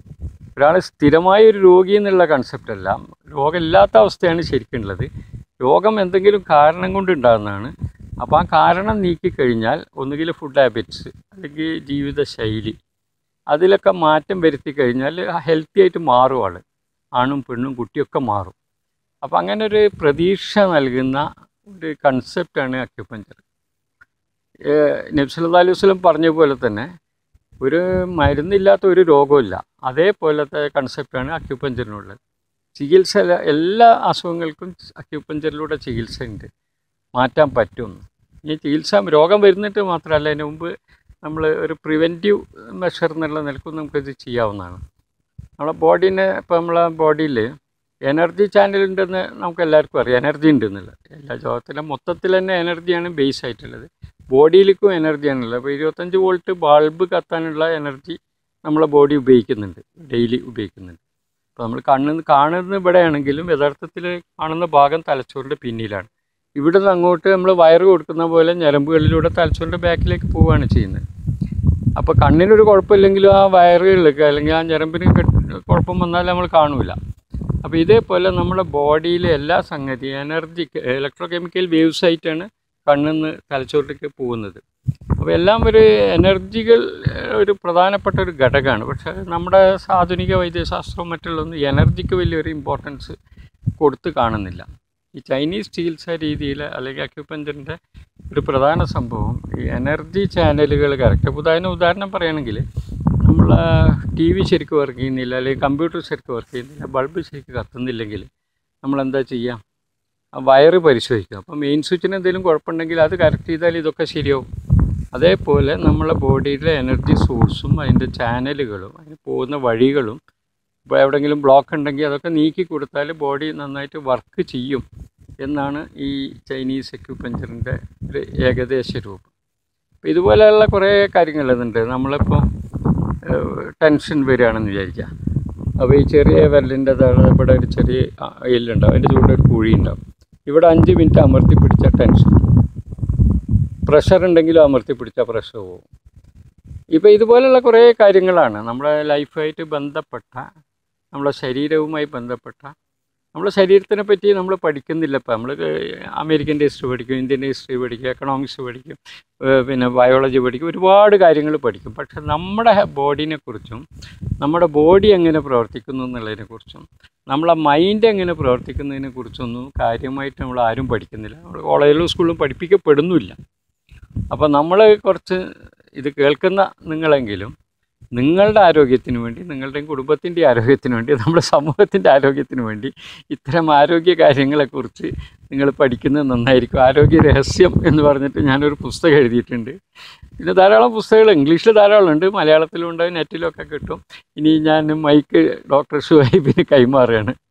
ഒരാൾ സ്ഥിരമായ ഒരു രോഗി എന്നുള്ള കൺസെപ്റ്റ് അല്ല രോഗമില്ലാത്ത അവസ്ഥയാണ് ശരിക്കുള്ളത് രോഗം എന്തെങ്കിലും കാരണം കൊണ്ട് ഉണ്ടാകുന്നതാണ് അപ്പോൾ ആ കാരണം നീക്കിക്കഴിഞ്ഞാൽ ഒന്നുകിൽ ഫുഡ് ഹാബിറ്റ്സ് അല്ലെങ്കിൽ ജീവിതശൈലി അതിലൊക്കെ മാറ്റം വരുത്തി കഴിഞ്ഞാൽ ഹെൽത്തി ആയിട്ട് മാറും ആൾ ആണും പെണ്ണും കുട്ടിയൊക്കെ മാറും അപ്പോൾ അങ്ങനെ ഒരു പ്രതീക്ഷ നൽകുന്ന ഒരു കൺസെപ്റ്റാണ് അക്യുപഞ്ചർ നബ്സല്ലാ അലൈഹി വസ്ലം പറഞ്ഞ പോലെ തന്നെ ഒരു മരുന്നില്ലാത്ത ഒരു രോഗമില്ല അതേപോലത്തെ കൺസെപ്റ്റാണ് അക്യുപഞ്ചറിനുള്ളത് ചികിത്സ എല്ലാ അസുഖങ്ങൾക്കും അക്യുപഞ്ചറിലൂടെ ചികിത്സ ഉണ്ട് മാറ്റാൻ പറ്റും ഈ ചികിത്സ രോഗം വരുന്നിട്ട് മാത്രമല്ല അതിന് മുമ്പ് നമ്മൾ ഒരു പ്രിവെൻറ്റീവ് മെഷർ എന്നുള്ള നിലക്കും നമുക്കിത് ചെയ്യാവുന്നതാണ് നമ്മളെ ബോഡീനെ ഇപ്പോൾ നമ്മളെ ബോഡിയിൽ എനർജി ചാനൽ ഉണ്ടെന്ന് നമുക്ക് എല്ലാവർക്കും അറിയാം എനർജി ഉണ്ടെന്നുള്ളത് എല്ലാ ലോകത്തിലെ മൊത്തത്തിൽ തന്നെ എനർജിയാണ് ബേസ് ആയിട്ടുള്ളത് ബോഡിയിലേക്കും എനർജിയാണുള്ളത് അപ്പോൾ ഇരുപത്തഞ്ച് വോൾട്ട് ബൾബ് കത്താനുള്ള എനർജി നമ്മളെ ബോഡി ഉപയോഗിക്കുന്നുണ്ട് ഡെയിലി ഉപയോഗിക്കുന്നുണ്ട് അപ്പോൾ നമ്മൾ കണ്ണ് കാണുന്നത് ഇവിടെയാണെങ്കിലും യഥാർത്ഥത്തിൽ കാണുന്ന ഭാഗം തലച്ചോറിൻ്റെ പിന്നിലാണ് ഇവിടെ നിന്ന് അങ്ങോട്ട് നമ്മൾ വയറ് കൊടുക്കുന്ന പോലെ ഞരമ്പുകളിലൂടെ തലച്ചോറിൻ്റെ ബാക്കിലേക്ക് പോവുകയാണ് ചെയ്യുന്നത് അപ്പോൾ കണ്ണിനൊരു കുഴപ്പമില്ലെങ്കിലും ആ വയറുകളിലേക്ക് അല്ലെങ്കിൽ ആ ഞരമ്പിന് കെട്ട് കുഴപ്പം വന്നാൽ നമ്മൾ കാണൂല അപ്പോൾ ഇതേപോലെ നമ്മുടെ ബോഡിയിലെ എല്ലാ സംഗതി എനർജി ഇലക്ട്രോ കെമിക്കൽ വേവ്സ് ആയിട്ടാണ് കണ്ണിൽ നിന്ന് തലച്ചോറിലേക്ക് പോകുന്നത് അപ്പോൾ എല്ലാം ഒരു എനർജികൾ ഒരു പ്രധാനപ്പെട്ട ഒരു ഘടകമാണ് പക്ഷേ നമ്മുടെ ആധുനിക വൈദ്യശാസ്ത്രവും മറ്റുള്ളതൊന്നും എനർജിക്ക് വലിയൊരു ഇമ്പോർട്ടൻസ് കൊടുത്ത് കാണുന്നില്ല ഈ ചൈനീസ് ചികിത്സാ രീതിയിൽ അല്ലെങ്കിൽ അക്യുപഞ്ചറിൻ്റെ ഒരു പ്രധാന സംഭവം ഈ എനർജി ചാനലുകൾ കറക്റ്റ് അപ്പോൾ അതിന് ഉദാഹരണം പറയുകയാണെങ്കിൽ നമ്മൾ ടി വി ശരിക്കും വർക്ക് ചെയ്യുന്നില്ല അല്ലെങ്കിൽ കമ്പ്യൂട്ടർ ശരിക്കും വർക്ക് ചെയ്യുന്നില്ല ബൾബ് ശരിക്കും കത്തുന്നില്ലെങ്കിൽ നമ്മൾ എന്താ ചെയ്യുക ആ വയറ് പരിശോധിക്കുക അപ്പോൾ മെയിൻ സ്വിച്ചിന് എന്തെങ്കിലും കുഴപ്പമുണ്ടെങ്കിൽ അത് കറക്റ്റ് ചെയ്താൽ ഇതൊക്കെ ശരിയാവും അതേപോലെ നമ്മളെ ബോഡിയിലെ എനർജി സോഴ്സും അതിൻ്റെ ചാനലുകളും അതിന് പോകുന്ന വഴികളും ഇപ്പോൾ എവിടെയെങ്കിലും ബ്ലോക്ക് ഉണ്ടെങ്കിൽ അതൊക്കെ നീക്കി കൊടുത്താൽ ബോഡി നന്നായിട്ട് വർക്ക് ചെയ്യും എന്നാണ് ഈ ചൈനീസ് എക്യുപഞ്ചറിൻ്റെ ഒരു ഏകദേശ രൂപം അപ്പോൾ ഇതുപോലെയുള്ള കുറേ കാര്യങ്ങൾ ഇതുണ്ട് നമ്മളിപ്പോൾ ടെൻഷൻ വരികയാണെന്ന് വിചാരിക്കുക അപ്പോൾ ഈ ചെറിയ വിരലിൻ്റെ താഴെ ഇവിടെ ഒരു ചെറിയ എല്ലുണ്ടാവും അതിൻ്റെ ചൂടെ ഒരു കുഴി ഉണ്ടാവും ഇവിടെ അഞ്ച് മിനിറ്റ് അമർത്തി പിടിച്ച ടെൻഷൻ പ്രഷർ ഉണ്ടെങ്കിലും അമർത്തി പിടിച്ച പ്രഷർ പോകും ഇപ്പോൾ ഇതുപോലെയുള്ള കുറേ കാര്യങ്ങളാണ് നമ്മുടെ ലൈഫായിട്ട് ബന്ധപ്പെട്ട നമ്മളെ ശരീരവുമായി ബന്ധപ്പെട്ട നമ്മുടെ ശരീരത്തിനെ പറ്റി നമ്മൾ പഠിക്കുന്നില്ല ഇപ്പം നമ്മൾ അമേരിക്കൻ്റെ ഹിസ്റ്ററി പഠിക്കും ഇന്ത്യൻ്റെ ഹിസ്റ്ററി പഠിക്കും എക്കണോമിക്സ് പഠിക്കും ഏഹ് പിന്നെ ബയോളജി പഠിക്കും ഒരുപാട് കാര്യങ്ങൾ പഠിക്കും പക്ഷെ നമ്മുടെ ബോഡീനെ കുറിച്ചും നമ്മുടെ ബോഡി എങ്ങനെ പ്രവർത്തിക്കുന്നു എന്നുള്ളതിനെക്കുറിച്ചും നമ്മളെ മൈൻഡ് എങ്ങനെ പ്രവർത്തിക്കുന്നതിനെ കുറിച്ചൊന്നും കാര്യമായിട്ട് നമ്മൾ ആരും പഠിക്കുന്നില്ല നമ്മൾ കോളേജിലും സ്കൂളിലും പഠിപ്പിക്കപ്പെടുന്നുമില്ല അപ്പോൾ നമ്മൾ കുറച്ച് ഇത് കേൾക്കുന്ന നിങ്ങളെങ്കിലും നിങ്ങളുടെ ആരോഗ്യത്തിന് വേണ്ടി നിങ്ങളുടെയും കുടുംബത്തിൻ്റെ ആരോഗ്യത്തിന് വേണ്ടി നമ്മുടെ സമൂഹത്തിൻ്റെ ആരോഗ്യത്തിന് വേണ്ടി ഇത്തരം ആരോഗ്യ കാര്യങ്ങളെക്കുറിച്ച് നിങ്ങൾ പഠിക്കുന്നത് നന്നായിരിക്കും ആരോഗ്യ രഹസ്യം എന്ന് പറഞ്ഞിട്ട് ഞാനൊരു പുസ്തകം എഴുതിയിട്ടുണ്ട് പിന്നെ ധാരാളം പുസ്തകങ്ങൾ ഇംഗ്ലീഷിൽ ധാരാളം ഉണ്ട് മലയാളത്തിലും ഉണ്ട് നെറ്റിലൊക്കെ കിട്ടും ഇനി ഞാൻ മൈക്ക് ഡോക്ടർ ഷുഹൈബിന് കൈമാറുകയാണ്